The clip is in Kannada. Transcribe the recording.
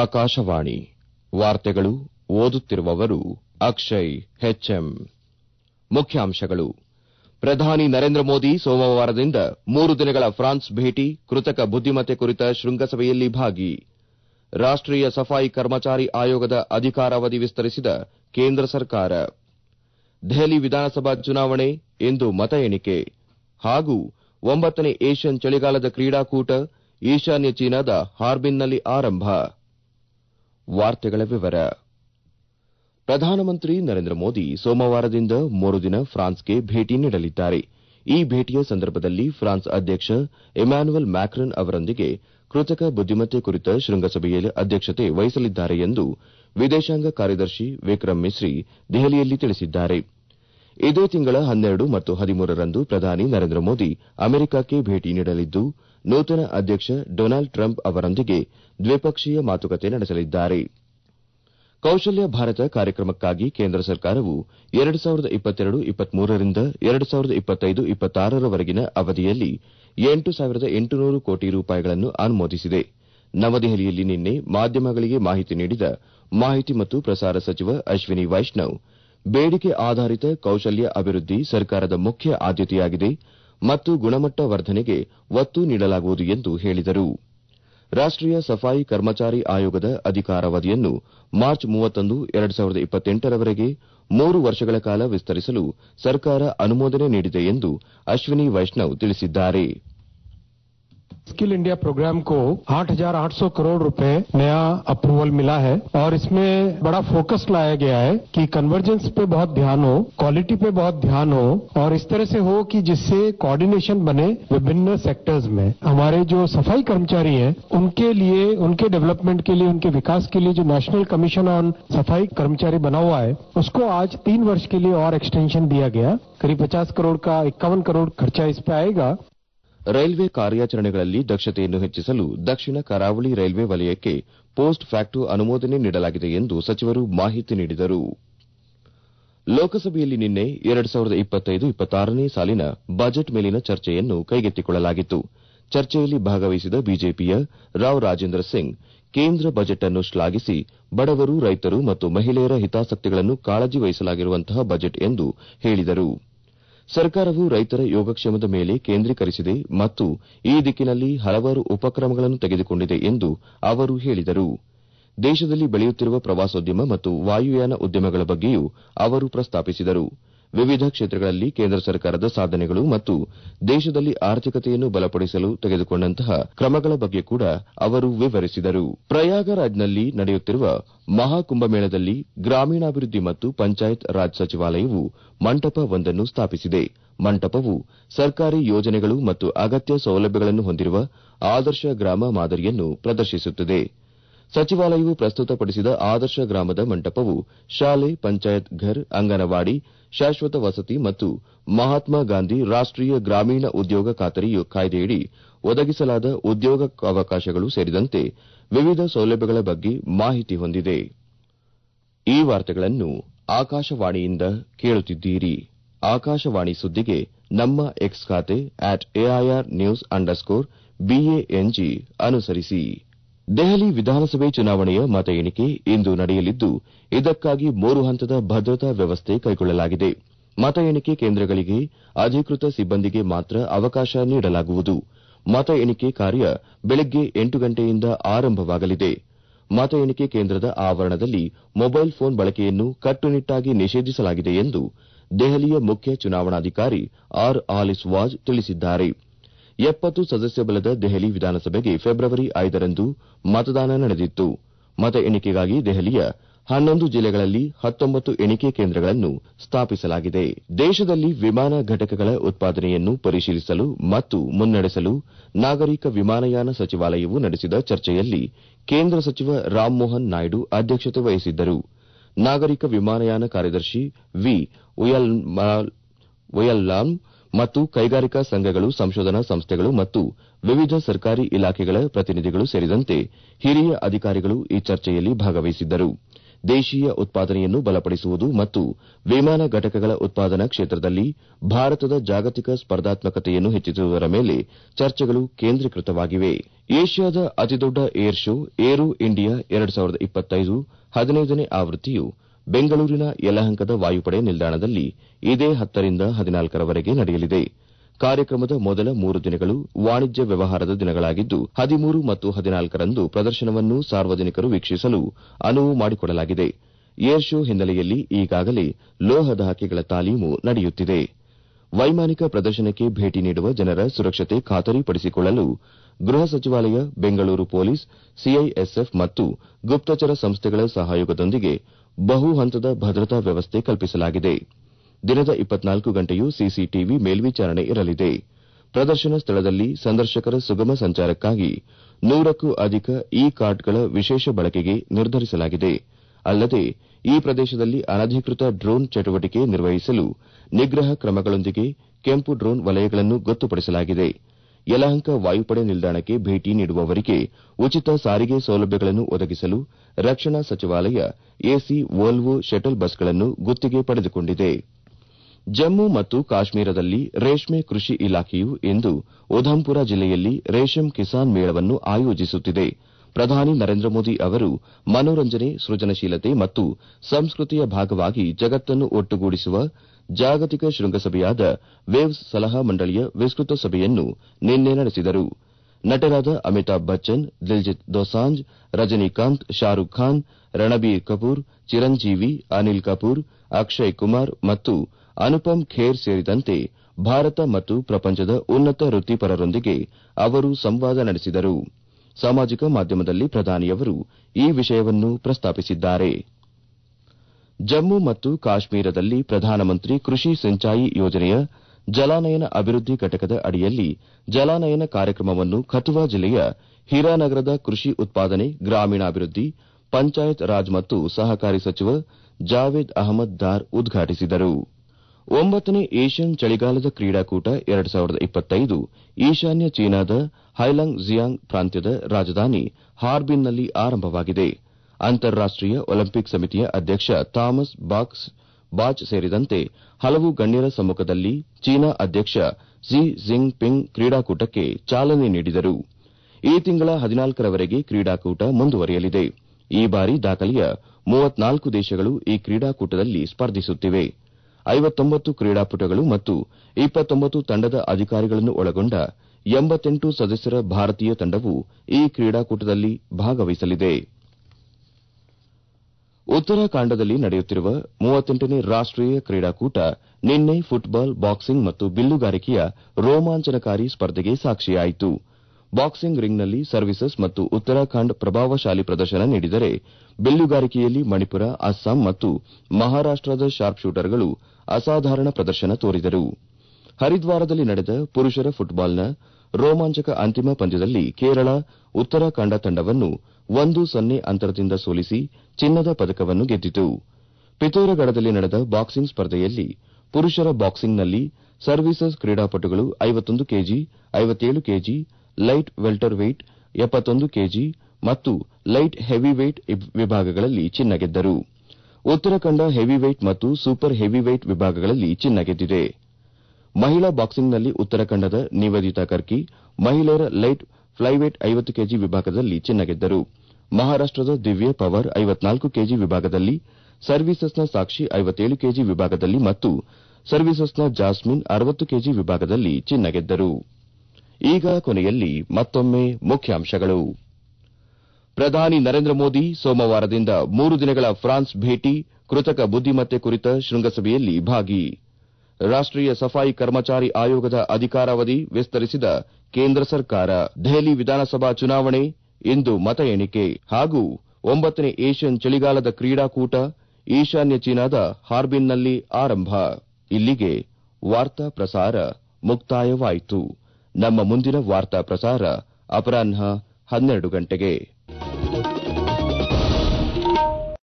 ಆಕಾಶವಾಣಿ ವಾರ್ತೆಗಳು ಓದುತ್ತಿರುವವರು ಅಕ್ಷಯ್ ಹೆಚ್ಎಂ ಮುಖ್ಯಾಂಶಗಳು ಪ್ರಧಾನಿ ನರೇಂದ್ರ ಮೋದಿ ಸೋಮವಾರದಿಂದ ಮೂರು ದಿನಗಳ ಫ್ರಾನ್ಸ್ ಭೇಟಿ ಕೃತಕ ಬುದ್ದಿಮತ್ತೆ ಕುರಿತ ಶೃಂಗಸಭೆಯಲ್ಲಿ ಭಾಗಿ ರಾಷ್ಟೀಯ ಸಫಾಯಿ ಕರ್ಮಚಾರಿ ಆಯೋಗದ ಅಧಿಕಾರಾವಧಿ ವಿಸ್ತರಿಸಿದ ಕೇಂದ್ರ ಸರ್ಕಾರ ದೆಹಲಿ ವಿಧಾನಸಭಾ ಚುನಾವಣೆ ಇಂದು ಮತ ಎಣಿಕೆ ಹಾಗೂ ಒಂಬತ್ತನೇ ಏಷ್ಯನ್ ಚಳಿಗಾಲದ ಕ್ರೀಡಾಕೂಟ ಈಶಾನ್ಯ ಚೀನಾದ ಹಾರ್ಬಿನ್ನಲ್ಲಿ ಆರಂಭ ಪ್ರಧಾನಮಂತ್ರಿ ನರೇಂದ್ರ ಮೋದಿ ಸೋಮವಾರದಿಂದ ಮೂರು ದಿನ ಫ್ರಾನ್ಸ್ಗೆ ಭೇಟಿ ನೀಡಲಿದ್ದಾರೆ ಈ ಭೇಟಿಯ ಸಂದರ್ಭದಲ್ಲಿ ಫ್ರಾನ್ಸ್ ಅಧ್ಯಕ್ಷ ಇಮ್ಯಾನ್ಯುಯಲ್ ಮ್ಯಾಕ್ರನ್ ಅವರೊಂದಿಗೆ ಕೃತಕ ಬುದ್ದಿಮತ್ತೆ ಕುರಿತ ಶೃಂಗಸಭೆಯ ಅಧ್ಯಕ್ಷತೆ ವಹಿಸಲಿದ್ದಾರೆ ಎಂದು ವಿದೇಶಾಂಗ ಕಾರ್ಯದರ್ಶಿ ವಿಕ್ರಮ್ ಮಿಸ್ರಿ ದೆಹಲಿಯಲ್ಲಿ ತಿಳಿಸಿದ್ದಾರೆ ಇದೇ ತಿಂಗಳ ಹನ್ನೆರಡು ಮತ್ತು ಹದಿಮೂರರಂದು ಪ್ರಧಾನಿ ನರೇಂದ್ರ ಮೋದಿ ಅಮೆರಿಕಕ್ಕೆ ಭೇಟಿ ನೀಡಲಿದ್ದು ನೂತನ ಅಧ್ಯಕ್ಷ ಡೊನಾಲ್ಡ್ ಟ್ರಂಪ್ ಅವರೊಂದಿಗೆ ದ್ವಿಪಕ್ಷೀಯ ಮಾತುಕತೆ ನಡೆಸಲಿದ್ದಾರೆ ಕೌಶಲ್ಯ ಭಾರತ ಕಾರ್ಯಕ್ರಮಕ್ಕಾಗಿ ಕೇಂದ್ರ ಸರ್ಕಾರವು ಎರಡು ಸಾವಿರದ ಇಪ್ಪತ್ತೆರಡು ಇಪ್ಪತ್ಮೂರರಿಂದ ಎರಡು ಸಾವಿರದ ಇಪ್ಪತ್ತೈದು ಇಪ್ಪತ್ತಾರರವರೆಗಿನ ಅವಧಿಯಲ್ಲಿ ಎಂಟು ಸಾವಿರದ ಎಂಟುನೂರು ಕೋಟಿ ರೂಪಾಯಿಗಳನ್ನು ಅನುಮೋದಿಸಿದೆ ನವದೆಹಲಿಯಲ್ಲಿ ನಿನ್ನೆ ಮಾಧ್ಯಮಗಳಿಗೆ ಮಾಹಿತಿ ನೀಡಿದ ಮಾಹಿತಿ ಮತ್ತು ಪ್ರಸಾರ ಸಚಿವ ಅಶ್ವಿನಿ ವೈಷ್ಣವ್ ಬೇಡಿಕೆ ಆಧಾರಿತ ಕೌಶಲ್ಯ ಅಭಿವೃದ್ಧಿ ಸರ್ಕಾರದ ಮುಖ್ಯ ಆದ್ಯತೆಯಾಗಿದೆ ಮತ್ತು ಗುಣಮಟ್ಟ ವರ್ಧನೆಗೆ ಒತ್ತು ನೀಡಲಾಗುವುದು ಎಂದು ಹೇಳಿದರು ರಾಷ್ಟೀಯ ಸಫಾಯಿ ಕರ್ಮಚಾರಿ ಆಯೋಗದ ಅಧಿಕಾರಾವಧಿಯನ್ನು ಮಾರ್ಚ್ ಮೂವತ್ತೊಂದು ಎರಡು ಸಾವಿರದ ಇಪ್ಪತ್ತೆಂಟರವರೆಗೆ ಮೂರು ವರ್ಷಗಳ ಕಾಲ ವಿಸ್ತರಿಸಲು ಸರ್ಕಾರ ಅನುಮೋದನೆ ನೀಡಿದೆ ಎಂದು ಅಶ್ವಿನಿ ವೈಷ್ಣವ್ ತಿಳಿಸಿದ್ದಾರೆ स्किल इंडिया प्रोग्राम को 8,800 करोड़ रुपए नया अप्रूवल मिला है और इसमें बड़ा फोकस लाया गया है कि कन्वर्जेंस पे बहुत ध्यान हो क्वालिटी पे बहुत ध्यान हो और इस तरह से हो कि जिससे कोऑर्डिनेशन बने विभिन्न सेक्टर्स में हमारे जो सफाई कर्मचारी हैं उनके लिए उनके डेवलपमेंट के लिए उनके विकास के लिए जो नेशनल कमीशन ऑन सफाई कर्मचारी बना हुआ है उसको आज तीन वर्ष के लिए और एक्सटेंशन दिया गया करीब पचास करोड़ का इक्यावन करोड़ खर्चा इस पे आएगा ರೈಲ್ವೆ ಕಾರ್ಯಾಚರಣೆಗಳಲ್ಲಿ ದಕ್ಷತೆಯನ್ನು ಹೆಚ್ಚಿಸಲು ದಕ್ಷಿಣ ಕರಾವಳಿ ರೈಲ್ವೆ ವಲಯಕ್ಕೆ ಪೋಸ್ಟ್ ಫ್ಯಾಕ್ಟೋ ಅನುಮೋದನೆ ನೀಡಲಾಗಿದೆ ಎಂದು ಸಚಿವರು ಮಾಹಿತಿ ನೀಡಿದರು ಲೋಕಸಭೆಯಲ್ಲಿ ನಿನ್ನೆ ಎರಡು ಸಾವಿರದ ಇಪ್ಪತ್ತೈದು ಇಪ್ಪತ್ತಾರನೇ ಸಾಲಿನ ಬಜೆಟ್ ಮೇಲಿನ ಚರ್ಚೆಯನ್ನು ಕೈಗೆತ್ತಿಕೊಳ್ಳಲಾಗಿತ್ತು ಚರ್ಚೆಯಲ್ಲಿ ಭಾಗವಹಿಸಿದ ಬಿಜೆಪಿಯ ರಾವ್ ರಾಜೇಂದ್ರ ಸಿಂಗ್ ಕೇಂದ್ರ ಬಜೆಟ್ ಅನ್ನು ಶ್ಲಾಘಿಸಿ ಬಡವರು ರೈತರು ಮತ್ತು ಮಹಿಳೆಯರ ಹಿತಾಸಕ್ತಿಗಳನ್ನು ಕಾಳಜಿ ವಹಿಸಲಾಗಿರುವಂತಹ ಬಜೆಟ್ ಎಂದು ಹೇಳಿದರು ಸರ್ಕಾರವು ರೈತರ ಯೋಗಕ್ಷೇಮದ ಮೇಲೆ ಕೇಂದ್ರೀಕರಿಸಿದೆ ಮತ್ತು ಈ ದಿಕ್ಕಿನಲ್ಲಿ ಹಲವಾರು ಉಪಕ್ರಮಗಳನ್ನು ತೆಗೆದುಕೊಂಡಿದೆ ಎಂದು ಅವರು ಹೇಳಿದರು ದೇಶದಲ್ಲಿ ಬೆಳೆಯುತ್ತಿರುವ ಪ್ರವಾಸೋದ್ಯಮ ಮತ್ತು ವಾಯುಯಾನ ಉದ್ಯಮಗಳ ಬಗ್ಗೆಯೂ ಅವರು ಪ್ರಸ್ತಾಪಿಸಿದರು ವಿವಿಧ ಕ್ಷೇತ್ರಗಳಲ್ಲಿ ಕೇಂದ್ರ ಸರ್ಕಾರದ ಸಾಧನೆಗಳು ಮತ್ತು ದೇಶದಲ್ಲಿ ಆರ್ಥಿಕತೆಯನ್ನು ಬಲಪಡಿಸಲು ತೆಗೆದುಕೊಂಡಂತಹ ಕ್ರಮಗಳ ಬಗ್ಗೆ ಕೂಡ ಅವರು ವಿವರಿಸಿದರು ಪ್ರಯಾಗರಾಜ್ನಲ್ಲಿ ನಡೆಯುತ್ತಿರುವ ಮಹಾಕುಂಭಮೇಳದಲ್ಲಿ ಗ್ರಾಮೀಣಾಭಿವೃದ್ಧಿ ಮತ್ತು ಪಂಚಾಯತ್ ರಾಜ್ ಸಚಿವಾಲಯವು ಮಂಟಪ ಒಂದನ್ನು ಸ್ಥಾಪಿಸಿದೆ ಮಂಟಪವು ಸರ್ಕಾರಿ ಯೋಜನೆಗಳು ಮತ್ತು ಅಗತ್ಯ ಸೌಲಭ್ಯಗಳನ್ನು ಹೊಂದಿರುವ ಆದರ್ಶ ಗ್ರಾಮ ಮಾದರಿಯನ್ನು ಪ್ರದರ್ಶಿಸುತ್ತದೆ ಸಚಿವಾಲಯವು ಪ್ರಸ್ತುತಪಡಿಸಿದ ಆದರ್ಶ ಗ್ರಾಮದ ಮಂಟಪವು ಶಾಲೆ ಪಂಚಾಯತ್ ಘರ್ ಅಂಗನವಾಡಿ ಶಾಶ್ವತ ವಸತಿ ಮತ್ತು ಮಹಾತ್ಮ ಗಾಂಧಿ ರಾಷ್ಟೀಯ ಗ್ರಾಮೀಣ ಉದ್ಯೋಗ ಖಾತರಿ ಕಾಯ್ದೆಯಡಿ ಒದಗಿಸಲಾದ ಉದ್ಯೋಗಾವಕಾಶಗಳು ಸೇರಿದಂತೆ ವಿವಿಧ ಸೌಲಭ್ಯಗಳ ಬಗ್ಗೆ ಮಾಹಿತಿ ಹೊಂದಿದೆ ಈ ವಾರ್ತೆಗಳನ್ನು ಆಕಾಶವಾಣಿಯಿಂದ ಕೇಳುತ್ತಿದ್ದೀರಿ ಆಕಾಶವಾಣಿ ಸುದ್ದಿಗೆ ನಮ್ಮ ಎಕ್ಸ್ ಖಾತೆ at AIR news underscore BANG ಅನುಸರಿಸಿ ದೆಹಲಿ ವಿಧಾನಸಭೆ ಚುನಾವಣೆಯ ಮತ ಎಣಿಕೆ ಇಂದು ನಡೆಯಲಿದ್ದು ಇದಕ್ಕಾಗಿ ಮೂರು ಹಂತದ ಭದ್ರತಾ ವ್ಯವಸ್ಥೆ ಕೈಗೊಳ್ಳಲಾಗಿದೆ ಮತ ಎಣಿಕೆ ಕೇಂದ್ರಗಳಿಗೆ ಅಧಿಕೃತ ಸಿಬ್ಬಂದಿಗೆ ಮಾತ್ರ ಅವಕಾಶ ನೀಡಲಾಗುವುದು ಮತ ಎಣಿಕೆ ಕಾರ್ಯ ಬೆಳಗ್ಗೆ ಎಂಟು ಗಂಟೆಯಿಂದ ಆರಂಭವಾಗಲಿದೆ ಮತ ಎಣಿಕೆ ಕೇಂದ್ರದ ಆವರಣದಲ್ಲಿ ಮೊಬೈಲ್ ಫೋನ್ ಬಳಕೆಯನ್ನು ಕಟ್ಟುನಿಟ್ಟಾಗಿ ನಿಷೇಧಿಸಲಾಗಿದೆ ಎಂದು ದೆಹಲಿಯ ಮುಖ್ಯ ಚುನಾವಣಾಧಿಕಾರಿ ಆರ್ ಆಲಿಸ್ ವಾಜ್ ತಿಳಿಸಿದ್ದಾರೆ ಎಪ್ಪತ್ತು ಸದಸ್ಯ ಬಲದ ದೆಹಲಿ ವಿಧಾನಸಭೆಗೆ ಫೆಬ್ರವರಿ ಐದರಂದು ಮತದಾನ ನಡೆದಿತ್ತು ಮತ ಎಣಿಕೆಗಾಗಿ ದೆಹಲಿಯ ಹನ್ನೊಂದು ಜಿಲ್ಲೆಗಳಲ್ಲಿ ಹತ್ತೊಂಬತ್ತು ಎಣಿಕೆ ಕೇಂದ್ರಗಳನ್ನು ಸ್ಥಾಪಿಸಲಾಗಿದೆ ದೇಶದಲ್ಲಿ ವಿಮಾನ ಘಟಕಗಳ ಉತ್ಪಾದನೆಯನ್ನು ಪರಿಶೀಲಿಸಲು ಮತ್ತು ಮುನ್ನಡೆಸಲು ನಾಗರಿಕ ವಿಮಾನಯಾನ ಸಚಿವಾಲಯವು ನಡೆಸಿದ ಚರ್ಚೆಯಲ್ಲಿ ಕೇಂದ್ರ ಸಚಿವ ರಾಮ್ಮೋಹನ್ ನಾಯ್ಡು ಅಧ್ಯಕ್ಷತೆ ವಹಿಸಿದ್ದರು ನಾಗರಿಕ ವಿಮಾನಯಾನ ಕಾರ್ಯದರ್ಶಿ ವಿ ಉಯಲ್ಲಾನ್ ಮತ್ತು ಕೈಗಾರಿಕಾ ಸಂಘಗಳು ಸಂಶೋಧನಾ ಸಂಸ್ಥೆಗಳು ಮತ್ತು ವಿವಿಧ ಸರ್ಕಾರಿ ಇಲಾಖೆಗಳ ಪ್ರತಿನಿಧಿಗಳು ಸೇರಿದಂತೆ ಹಿರಿಯ ಅಧಿಕಾರಿಗಳು ಈ ಚರ್ಚೆಯಲ್ಲಿ ಭಾಗವಹಿಸಿದ್ದರು ದೇಶೀಯ ಉತ್ಪಾದನೆಯನ್ನು ಬಲಪಡಿಸುವುದು ಮತ್ತು ವಿಮಾನ ಘಟಕಗಳ ಉತ್ಪಾದನಾ ಕ್ಷೇತ್ರದಲ್ಲಿ ಭಾರತದ ಜಾಗತಿಕ ಸ್ಪರ್ಧಾತ್ಮಕತೆಯನ್ನು ಹೆಚ್ಚಿಸುವುದರ ಮೇಲೆ ಚರ್ಚೆಗಳು ಕೇಂದ್ರೀಕೃತವಾಗಿವೆ ಏಷ್ಯಾದ ಅತಿದೊಡ್ಡ ಏರ್ ಶೋ ಏರೋ ಇಂಡಿಯಾ ಎರಡು ಸಾವಿರದ ಇಪ್ಪತ್ತೈದು ಹದಿನೈದನೇ ಆವೃತ್ತಿಯು ಬೆಂಗಳೂರಿನ ಯಲಹಂಕದ ವಾಯುಪಡೆ ನಿಲ್ದಾಣದಲ್ಲಿ ಇದೇ ಹತ್ತರಿಂದ ಹದಿನಾಲ್ಕರವರೆಗೆ ನಡೆಯಲಿದೆ ಕಾರ್ಯಕ್ರಮದ ಮೊದಲ ಮೂರು ದಿನಗಳು ವಾಣಿಜ್ಯ ವ್ಯವಹಾರದ ದಿನಗಳಾಗಿದ್ದು ಹದಿಮೂರು ಮತ್ತು ಹದಿನಾಲ್ಕರಂದು ಪ್ರದರ್ಶನವನ್ನು ಸಾರ್ವಜನಿಕರು ವೀಕ್ಷಿಸಲು ಅನುವು ಮಾಡಿಕೊಡಲಾಗಿದೆ ಏರ್ ಶೋ ಹಿನ್ನೆಲೆಯಲ್ಲಿ ಈಗಾಗಲೇ ಲೋಹದ ಹಕ್ಕಿಗಳ ತಾಲೀಮು ನಡೆಯುತ್ತಿದೆ ವೈಮಾನಿಕ ಪ್ರದರ್ಶನಕ್ಕೆ ಭೇಟಿ ನೀಡುವ ಜನರ ಸುರಕ್ಷತೆ ಖಾತರಿಪಡಿಸಿಕೊಳ್ಳಲು ಗೃಹ ಸಚಿವಾಲಯ ಬೆಂಗಳೂರು ಪೊಲೀಸ್ ಸಿಐಎಸ್ಎಫ್ ಮತ್ತು ಗುಪ್ತಚರ ಸಂಸ್ಥೆಗಳ ಸಹಯೋಗದೊಂದಿಗೆ ಬಹು ಹಂತದ ಭದ್ರತಾ ವ್ಯವಸ್ಥೆ ಕಲ್ಪಿಸಲಾಗಿದೆ ದಿನದ ಇಪ್ಪತ್ನಾಲ್ಕು ಗಂಟೆಯೂ ಸಿಸಿಟಿವಿ ಮೇಲ್ವಿಚಾರಣೆ ಇರಲಿದೆ ಪ್ರದರ್ಶನ ಸ್ಥಳದಲ್ಲಿ ಸಂದರ್ಶಕರ ಸುಗಮ ಸಂಚಾರಕ್ಕಾಗಿ ನೂರಕ್ಕೂ ಅಧಿಕ ಇ ಕಾರ್ಡ್ಗಳ ವಿಶೇಷ ಬಳಕೆಗೆ ನಿರ್ಧರಿಸಲಾಗಿದೆ ಅಲ್ಲದೆ ಈ ಪ್ರದೇಶದಲ್ಲಿ ಅನಧಿಕೃತ ಡ್ರೋನ್ ಚಟುವಟಿಕೆ ನಿರ್ವಹಿಸಲು ನಿಗ್ರಹ ಕ್ರಮಗಳೊಂದಿಗೆ ಕೆಂಪು ಡ್ರೋನ್ ವಲಯಗಳನ್ನು ಗೊತ್ತುಪಡಿಸಲಾಗಿದೆ ಯಲಹಂಕ ವಾಯುಪಡೆ ನಿಲ್ದಾಣಕ್ಕೆ ಭೇಟಿ ನೀಡುವವರಿಗೆ ಉಚಿತ ಸಾರಿಗೆ ಸೌಲಭ್ಯಗಳನ್ನು ಒದಗಿಸಲು ರಕ್ಷಣಾ ಸಚಿವಾಲಯ ಎಸಿ ವೋಲ್ವೋ ಶಟಲ್ ಬಸ್ಗಳನ್ನು ಗುತ್ತಿಗೆ ಪಡೆದುಕೊಂಡಿದೆ ಜಮ್ಮು ಮತ್ತು ಕಾಶ್ಮೀರದಲ್ಲಿ ರೇಷ್ಮೆ ಕೃಷಿ ಇಲಾಖೆಯು ಇಂದು ಉಧಂಪುರ ಜಿಲ್ಲೆಯಲ್ಲಿ ರೇಷಂ ಕಿಸಾನ್ ಮೇಳವನ್ನು ಆಯೋಜಿಸುತ್ತಿದೆ ಪ್ರಧಾನಿ ನರೇಂದ್ರ ಮೋದಿ ಅವರು ಮನೋರಂಜನೆ ಸೃಜನಶೀಲತೆ ಮತ್ತು ಸಂಸ್ಕೃತಿಯ ಭಾಗವಾಗಿ ಜಗತ್ತನ್ನು ಒಟ್ಟುಗೂಡಿಸುವ ಜಾಗತಿಕ ಶೃಂಗಸಭೆಯಾದ ವೇವ್ಸ್ ಸಲಹಾ ಮಂಡಳಿಯ ವಿಸ್ತೃತ ಸಭೆಯನ್ನು ನಿನ್ನೆ ನಡೆಸಿದರು ನಟರಾದ ಅಮಿತಾಬ್ ಬಚ್ಚನ್ ದಿಲ್ಜಿತ್ ದೋಸಾಂಜ್ ರಜನಿಕಾಂತ್ ಶಾರುಖ್ ಖಾನ್ ರಣಬೀರ್ ಕಪೂರ್ ಚಿರಂಜೀವಿ ಅನಿಲ್ ಕಪೂರ್ ಅಕ್ಷಯ್ ಕುಮಾರ್ ಮತ್ತು ಅನುಪಮ್ ಖೇರ್ ಸೇರಿದಂತೆ ಭಾರತ ಮತ್ತು ಪ್ರಪಂಚದ ಉನ್ನತ ವೃತ್ತಿಪರರೊಂದಿಗೆ ಅವರು ಸಂವಾದ ನಡೆಸಿದರು ಸಾಮಾಜಿಕ ಮಾಧ್ಯಮದಲ್ಲಿ ಪ್ರಧಾನಿಯವರು ಈ ವಿಷಯವನ್ನು ಪ್ರಸ್ತಾಪಿಸಿದ್ದಾರೆ ಜಮ್ಮು ಮತ್ತು ಕಾಶ್ಮೀರದಲ್ಲಿ ಪ್ರಧಾನಮಂತ್ರಿ ಕೃಷಿ ಸಿಂಚಾಯಿ ಯೋಜನೆಯ ಜಲಾನಯನ ಅಭಿವೃದ್ಧಿ ಘಟಕದ ಅಡಿಯಲ್ಲಿ ಜಲಾನಯನ ಕಾರ್ಯಕ್ರಮವನ್ನು ಕಥುವಾ ಜಿಲ್ಲೆಯ ಹೀರಾನಗರದ ಕೃಷಿ ಉತ್ಪಾದನೆ ಗ್ರಾಮೀಣಾಭಿವೃದ್ಧಿ ಪಂಚಾಯತ್ ರಾಜ್ ಮತ್ತು ಸಹಕಾರಿ ಸಚಿವ ಜಾವೇದ್ ಅಹಮದ್ ದಾರ್ ಉದ್ಘಾಟಿಸಿದರು ಒಂಬತ್ತನೇ ಏಷ್ಯನ್ ಚಳಿಗಾಲದ ಕ್ರೀಡಾಕೂಟ ಎರಡು ಸಾವಿರದ ಇಪ್ಪತ್ತೈದು ಈಶಾನ್ಯ ಚೀನಾದ ಹೈಲಾಂಗ್ ಜಿಯಾಂಗ್ ಪ್ರಾಂತ್ಯದ ರಾಜಧಾನಿ ಹಾರ್ಬಿನ್ನಲ್ಲಿ ಆರಂಭವಾಗಿದೆ ಅಂತಾರಾಷ್ಟೀಯ ಒಲಿಂಪಿಕ್ ಸಮಿತಿಯ ಅಧ್ಯಕ್ಷ ಥಾಮಸ್ ಬಾಚ್ ಸೇರಿದಂತೆ ಹಲವು ಗಣ್ಯರ ಸಮ್ಮುಖದಲ್ಲಿ ಚೀನಾ ಅಧ್ಯಕ್ಷ ಷಿ ಜಿನ್ ಪಿಂಗ್ ಕ್ರೀಡಾಕೂಟಕ್ಕೆ ಚಾಲನೆ ನೀಡಿದರು ಈ ತಿಂಗಳ ಹದಿನಾಲ್ಕರವರೆಗೆ ಕ್ರೀಡಾಕೂಟ ಮುಂದುವರಿಯಲಿದೆ ಈ ಬಾರಿ ದಾಖಲೆಯ ಮೂವತ್ನಾಲ್ಕು ದೇಶಗಳು ಈ ಕ್ರೀಡಾಕೂಟದಲ್ಲಿ ಸ್ಪರ್ಧಿಸುತ್ತಿವೆ ಐವತ್ತೊಂಬತ್ತು ಕ್ರೀಡಾಪಟುಗಳು ಮತ್ತು ಇಪ್ಪತ್ತೊಂಬತ್ತು ತಂಡದ ಅಧಿಕಾರಿಗಳನ್ನು ಒಳಗೊಂಡ ಎಂಬತ್ತೆಂಟು ಸದಸ್ಯರ ಭಾರತೀಯ ತಂಡವು ಈ ಕ್ರೀಡಾಕೂಟದಲ್ಲಿ ಭಾಗವಹಿಸಲಿದೆ ಉತ್ತರಾಖಂಡದಲ್ಲಿ ನಡೆಯುತ್ತಿರುವ ಮೂವತ್ತೆಂಟನೇ ರಾಷ್ಟೀಯ ಕ್ರೀಡಾಕೂಟ ನಿನ್ನೆ ಫುಟ್ಬಾಲ್ ಬಾಕ್ಸಿಂಗ್ ಮತ್ತು ಬಿಲ್ಲುಗಾರಿಕೆಯ ರೋಮಾಂಚನಕಾರಿ ಸ್ಪರ್ಧೆಗೆ ಸಾಕ್ಷಿಯಾಯಿತು ಬಾಕ್ಸಿಂಗ್ ರಿಂಗ್ನಲ್ಲಿ ಸರ್ವೀಸಸ್ ಮತ್ತು ಉತ್ತರಾಖಂಡ್ ಪ್ರಭಾವಶಾಲಿ ಪ್ರದರ್ಶನ ನೀಡಿದರೆ ಬಿಲ್ಲುಗಾರಿಕೆಯಲ್ಲಿ ಮಣಿಪುರ ಅಸ್ಸಾಂ ಮತ್ತು ಮಹಾರಾಷ್ಟದ ಶಾರ್ಪ್ ಶೂಟರ್ಗಳು ಅಸಾಧಾರಣ ಪ್ರದರ್ಶನ ತೋರಿದರು ಹರಿದ್ವಾರದಲ್ಲಿ ನಡೆದ ಪುರುಷರ ಫುಟ್ಬಾಲ್ನ ರೋಮಾಂಚಕ ಅಂತಿಮ ಪಂದ್ಯದಲ್ಲಿ ಕೇರಳ ಉತ್ತರಾಖಂಡ ತಂಡವನ್ನು ಒಂದು ಸೊನ್ನೆ ಅಂತರದಿಂದ ಸೋಲಿಸಿ ಚಿನ್ನದ ಪದಕವನ್ನು ಗೆದ್ದಿತು ಪಿತೋರಗಢದಲ್ಲಿ ನಡೆದ ಬಾಕ್ಸಿಂಗ್ ಸ್ಪರ್ಧೆಯಲ್ಲಿ ಪುರುಷರ ಬಾಕ್ಸಿಂಗ್ನಲ್ಲಿ ಸರ್ವೀಸಸ್ ಕ್ರೀಡಾಪಟುಗಳು ಐವತ್ತೊಂದು ಕೆಜಿ ಐವತ್ತೇಳು ಕೆಜಿ ಲೈಟ್ ವೆಲ್ಟರ್ ವೇಟ್ ಎಪ್ಪತ್ತೊಂದು ಕೆಜಿ ಮತ್ತು ಲೈಟ್ ಹೆವಿ ವೇಟ್ ವಿಭಾಗಗಳಲ್ಲಿ ಚಿನ್ನ ಗೆದ್ದರು ಉತ್ತರಾಖಂಡ ಹೆವಿ ವೇಟ್ ಮತ್ತು ಸೂಪರ್ ಹೆವಿ ವೇಟ್ ವಿಭಾಗಗಳಲ್ಲಿ ಚಿನ್ನ ಗೆದ್ದಿದೆ ಮಹಿಳಾ ಬಾಕ್ಸಿಂಗ್ನಲ್ಲಿ ಉತ್ತರಾಖಂಡದ ನಿವೇದಿತಾ ಕರ್ಕಿ ಮಹಿಳೆಯರ ಲೈಟ್ ಫ್ಲೈವೇಟ್ ಐವತ್ತು ಕೆಜಿ ವಿಭಾಗದಲ್ಲಿ ಚಿನ್ನ ಗೆದ್ದರು ಮಹಾರಾಷ್ಟದ ದಿವ್ಯ ಪವರ್ ಐವತ್ನಾಲ್ಕು ಕೆಜಿ ವಿಭಾಗದಲ್ಲಿ ಸರ್ವೀಸಸ್ನ ಸಾಕ್ಷಿ ಐವತ್ತೇಳು ಕೆಜಿ ವಿಭಾಗದಲ್ಲಿ ಮತ್ತು ಸರ್ವೀಸಸ್ನ ಜಾಸ್ಮಿನ್ ಅರವತ್ತು ಕೆಜಿ ವಿಭಾಗದಲ್ಲಿ ಚಿನ್ನ ಗೆದ್ದರು ಈಗ ಕೊನೆಯಲ್ಲಿ ಮತ್ತೊಮ್ಮೆ ಮುಖ್ಯಾಂಶಗಳು ಪ್ರಧಾನಿ ನರೇಂದ್ರ ಮೋದಿ ಸೋಮವಾರದಿಂದ ಮೂರು ದಿನಗಳ ಫ್ರಾನ್ಸ್ ಭೇಟಿ ಕೃತಕ ಬುದ್ದಿಮತ್ತೆ ಕುರಿತ ಶೃಂಗಸಭೆಯಲ್ಲಿ ಭಾಗಿ ರಾಷ್ಟೀಯ ಸಫಾಯಿ ಕರ್ಮಚಾರಿ ಆಯೋಗದ ಅಧಿಕಾರಾವಧಿ ವಿಸ್ತರಿಸಿದ ಕೇಂದ್ರ ಸರ್ಕಾರ ದೆಹಲಿ ವಿಧಾನಸಭಾ ಚುನಾವಣೆ ಇಂದು ಮತ ಎಣಿಕೆ ಹಾಗೂ ಒಂಬತ್ತನೇ ಏಷ್ಯನ್ ಚಳಿಗಾಲದ ಕ್ರೀಡಾಕೂಟ ಈಶಾನ್ಯ ಚೀನಾದ ಹಾರ್ಬಿನ್ನಲ್ಲಿ ಆರಂಭ ಇಲ್ಲಿಗೆ ವಾರ್ತಾ ಪ್ರಸಾರ ಮುಕ್ತಾಯವಾಯಿತು ನಮ್ಮ ಮುಂದಿನ ವಾರ್ತಾ ಪ್ರಸಾರ ಅಪರಾಹ್ನ ಹನ್ನೆರಡು ಗಂಟೆಗೆ